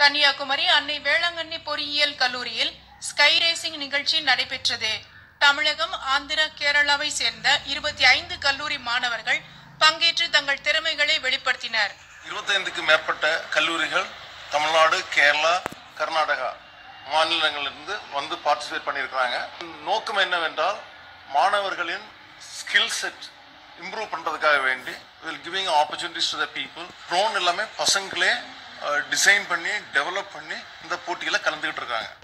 கன்னியாகுமரி அன்னை வேளாங்கண்ணி பொறியியல் கல்லூரியில் ஸ்கை ரேசிங் நிகழ்ச்சி நடைபெற்றது தமிழகம் ஆந்திரா கேரளாவை சேர்ந்த இருபத்தி ஐந்து கல்லூரி மாணவர்கள் பங்கேற்று தங்கள் திறமைகளை வெளிப்படுத்தினர் இருபத்தைந்துக்கு மேற்பட்ட கல்லூரிகள் தமிழ்நாடு கேரளா கர்நாடகா மாநிலங்களிலிருந்து வந்து பார்ட்டிசிபேட் பண்ணியிருக்கிறாங்க நோக்கம் என்னவென்றால் மாணவர்களின் ஸ்கில் செட் இம்ப்ரூவ் பண்ணுறதுக்காக வேண்டி will giving opportunities to the people drone எல்லாமே பசங்களே டிசைன் பண்ணி டெவலப் பண்ணி இந்த போட்டியில் கலந்துக்கிட்டு இருக்காங்க